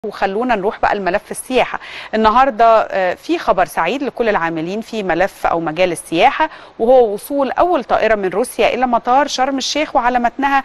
وخلونا نروح بقى لملف السياحة النهاردة آه، في خبر سعيد لكل العاملين في ملف أو مجال السياحة وهو وصول أول طائرة من روسيا إلى مطار شرم الشيخ وعلى متنها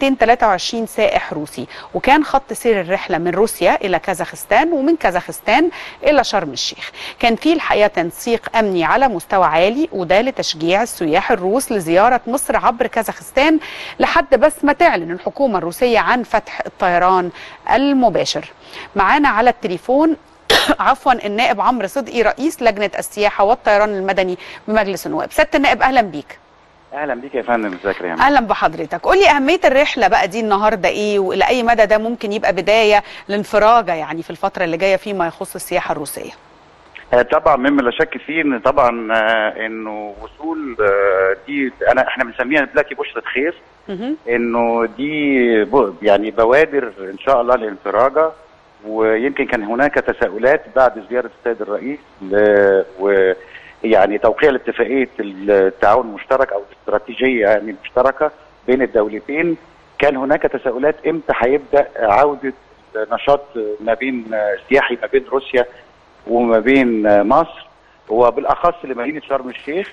223 سائح روسي وكان خط سير الرحلة من روسيا إلى كازاخستان ومن كازاخستان إلى شرم الشيخ كان في الحقيقة تنسيق أمني على مستوى عالي وده لتشجيع السياح الروس لزيارة مصر عبر كازاخستان لحد بس ما تعلن الحكومة الروسية عن فتح الطيران المباشر معانا على التليفون عفوا النائب عمرو صدقي رئيس لجنه السياحه والطيران المدني بمجلس النواب سياده النائب اهلا بيك اهلا بيك يا فندم ازيك يا اهلا بحضرتك قول لي اهميه الرحله بقى دي النهارده ايه والى اي مدى ده ممكن يبقى بدايه لانفراجه يعني في الفتره اللي جايه فيما يخص السياحه الروسيه آه، طبعا مما لا شك فيه ان طبعا آه، انه وصول آه، دي انا احنا بنسميها دلوقتي بشره خير مهم. انه دي ب- يعني بوادر ان شاء الله لانفراجه ويمكن كان هناك تساؤلات بعد زياره السيد الرئيس ل- ويعني توقيع لاتفاقيه التعاون المشترك او الاستراتيجيه يعني المشتركه بين الدولتين كان هناك تساؤلات امتى هيبدا عوده نشاط ما بين سياحي ما بين روسيا وما بين مصر وبالاخص لمدينه شرم الشيخ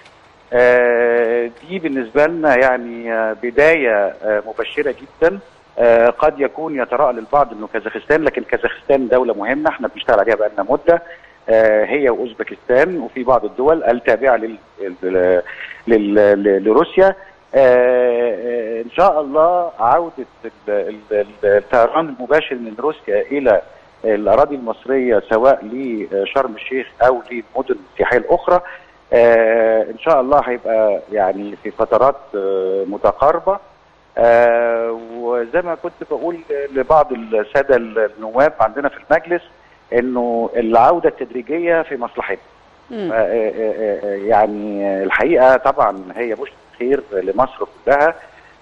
آه، دي بالنسبه لنا يعني آه، بدايه آه، مبشره جدا آه، قد يكون يتراءى للبعض انه كازاخستان لكن كازاخستان دوله مهمه احنا بنشتغل عليها بقالنا مده آه، هي واوزبكستان وفي بعض الدول التابعه لل... لل... لل... لل... لروسيا آه، آه، ان شاء الله عوده ال- ال- ال- الطيران المباشر من روسيا الى الاراضي المصريه سواء لشرم الشيخ او للمدن السياحيه الاخرى آه، ان شاء الله هيبقى يعني في فترات آه، متقاربه آه، وزي ما كنت بقول لبعض الساده النواب عندنا في المجلس انه العوده التدريجيه في مصلحتنا مم. آه، آه، آه، يعني الحقيقه طبعا هي بشرة خير لمصر كلها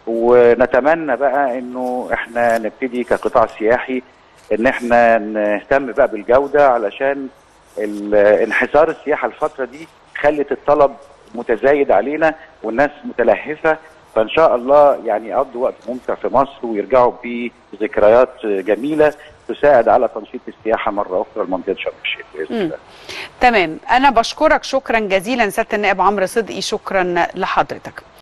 ونتمنى بقى انه احنا نبتدي كقطاع سياحي ان احنا نهتم بقى بالجوده علشان ال- انحسار السياحه الفتره دي خلت الطلب متزايد علينا والناس متلهفه فان شاء الله يعني يقضوا وقت ممتع في مصر ويرجعوا بذكريات جميله تساعد على تنشيط السياحه مره اخرى لمنطقه شرم الشيخ باذن مم. الله تمام انا بشكرك شكرا جزيلا سياده النائب عمرو صدقي شكرا لحضرتك